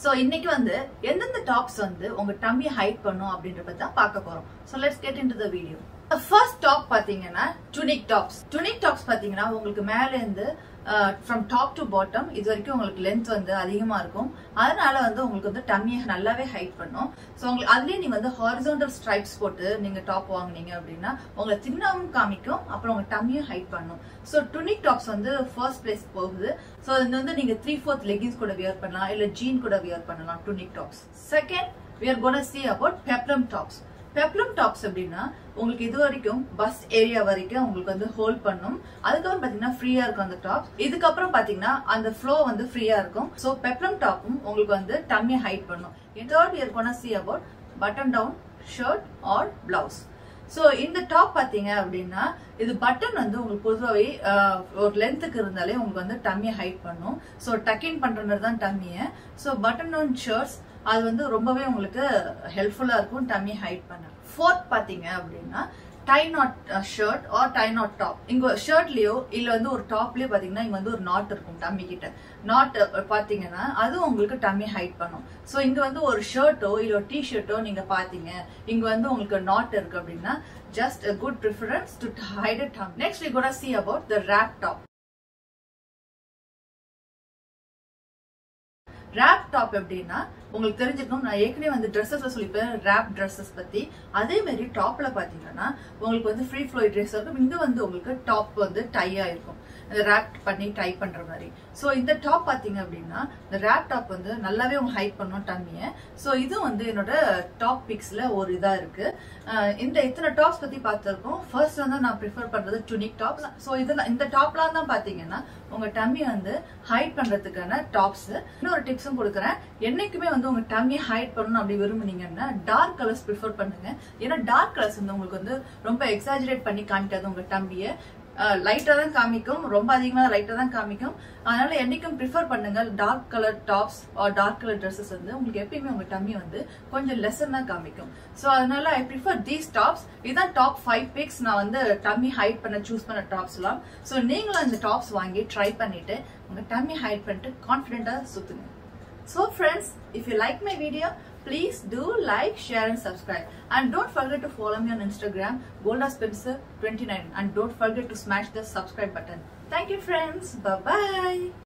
So இன்னைக்கு வந்து எந்தெந்த டாப்ஸ் வந்து உங்க டம்மி ஹைட் பண்ணும் அப்படின்ற பத்தி தான் பார்க்க போறோம் so let's get into the video first top பாத்தீங்கன்னா டுனிக் டாப்ஸ் டுனிக் டாப்ஸ் பாத்தீங்கன்னா உங்களுக்கு மேல இருந்து ஃப்ரம் டாப் டு பாட்டம் இது வரைக்கும் உங்களுக்கு லென்த் வந்து அதிகமா இருக்கும் அதனால வந்து உங்களுக்கு வந்து டம்மியை நல்லாவே ஹைட் பண்ணும் ஸோ உங்களுக்கு அதுலயே நீங்க வந்து ஹாரிசோண்டல் ஸ்ட்ரைப்ஸ் போட்டு நீங்க டாப் வாங்குனீங்க அப்படின்னா உங்களை தின்னாவும் காமிக்கும் அப்புறம் உங்க டம்மியும் ஹைட் பண்ணும் ஸோ டுனிக் டாப்ஸ் வந்து ஃபர்ஸ்ட் பிளேஸ் போகுது ஸோ இது வந்து நீங்க த்ரீ ஃபோர்த் லெகின்ஸ் கூட வியர் பண்ணலாம் இல்ல ஜீன் கூட வியர் பண்ணலாம் tunic tops second we are gonna see about peplum tops peplum tops அப்படின்னா உங்களுக்கு இது வரைக்கும் பஸ் ஏரியா வரைக்கும் உங்களுக்கு வந்து ஹோல்ட் பண்ணும் அதுக்கப்புறம் பாத்தீங்கன்னா ஃப்ரீயா இருக்கும் அந்த டாப்ஸ் இதுக்கப்புறம் பாத்தீங்கன்னா அந்த ஃப்ளோ வந்து ஃப்ரீயா இருக்கும் சோ பெப்ளம் டாப்பும் உங்களுக்கு வந்து டம்மியை ஹைட் பண்ணும் third we're gonna see about button down shirt or blouse so இந்த டாப் பாத்தீங்க அப்படின்னா இது பட்டன் வந்து உங்களுக்கு பொதுவாகவே ஒரு லென்த்துக்கு இருந்தாலே உங்களுக்கு வந்து டம்மியை ஹைட் பண்ணும் ஸோ டக்கின் பண்றது தான் டம்மியை ஸோ பட்டன் டவுன் ஷர்ட்ஸ் அது வந்து ரொம்பவே உங்களுக்கு ஹெல்ப்ஃபுல்லா இருக்கும் டம்மி ஹைட் பண்ண ஃபோர்த் பாத்தீங்க அப்படின்னா tie knot shirt or tie knot top இங்க ஷர்ட்லயோ இல்ல வந்து ஒரு டாப்லயோ பாத்தீங்கன்னா இங்க வந்து ஒரு நாட் இருக்கும் டம்மி கிட்ட நாட் பாத்தீங்கன்னா அது உங்களுக்கு டம்மி ஹைட் பண்ணும் சோ இங்க வந்து ஒரு ஷர்ட்டோ இல்ல ஒரு டி ஷர்ட்டோ நீங்க பாத்தீங்க இங்க வந்து உங்களுக்கு நாட் இருக்கு அப்படின்னா just a good preference to hide a tongue next we gonna see about the wrap top wrap top எப்படின்னா உங்களுக்கு தெரிஞ்சுக்கணும் நான் ஏற்கனவே வந்து ட்ரெஸ்ஸஸ்ல சொல்லிப்பேன் ரேப் ட்ரெஸ்ஸஸ் பத்தி அதே மாதிரி டாப்ல பாத்தீங்கன்னா உங்களுக்கு வந்து ஃப்ரீ ஃப்ளோ ட்ரெஸ் இருக்கும் இங்க வந்து உங்களுக்கு டாப் வந்து டையா இருக்கும் ரேப் பண்ணி டை பண்ற மாதிரி ஸோ இந்த டாப் பாத்தீங்க அப்படின்னா இந்த ரேப் டாப் வந்து நல்லாவே உங்க ஹைட் பண்ணும் டம்மிய ஸோ இது வந்து என்னோட டாப் பிக்ஸ்ல ஒரு இதா இருக்கு இந்த இத்தனை டாப்ஸ் பத்தி பார்த்திருக்கோம் ஃபர்ஸ்ட் வந்து நான் ப்ரிஃபர் பண்றது டுனிக் டாப்ஸ் ஸோ இதுல இந்த டாப்லாம் தான் பாத்தீங்கன்னா உங்க டம்மி வந்து ஹைட் பண்றதுக்கான டாப்ஸ் இன்னொரு டிப்ஸும் கொடுக்குறேன் என்னைக்குமே வந்து உங்க டம்மியை ஹைட் பண்ணணும் அப்படி விரும்புனீங்கன்னா டார்க் கலர்ஸ் ப்ரிஃபர் பண்ணுங்க ஏன்னா டார்க் கலர்ஸ் வந்து உங்களுக்கு வந்து ரொம்ப எக்ஸாஜரேட் பண்ணி காமிக்காது உங்க டம்பியை லைட்டா தான் காமிக்கும் ரொம்ப அதிகமா லைட்டா தான் காமிக்கும் அதனால என்னைக்கும் ப்ரிஃபர் பண்ணுங்க dark colour tops dark colour dresses வந்து உங்களுக்கு எப்பயுமே உங்க டம்மி வந்து கொஞ்சம் லெசன் தான் காமிக்கும் ஸோ அதனால ஐ ப்ரிஃபர் தீஸ் டாப்ஸ் இதான் டாப் ஃபைவ் பிக்ஸ் நான் வந்து டம்மி ஹைட் பண்ண சூஸ் பண்ண டாப்ஸ் எல்லாம் ஸோ நீங்களும் இந்த டாப்ஸ் வாங்கி ட்ரை பண்ணிட்டு உங்க டம்மி ஹைட் பண்ணிட்டு கான்ஃபிடென்ட்டா சுத்துங்க So friends, if you like my video, please do like, share and subscribe. And don't forget to follow me on Instagram, Golda Spencer 29 and don't forget to smash the subscribe button. Thank you friends. Bye bye.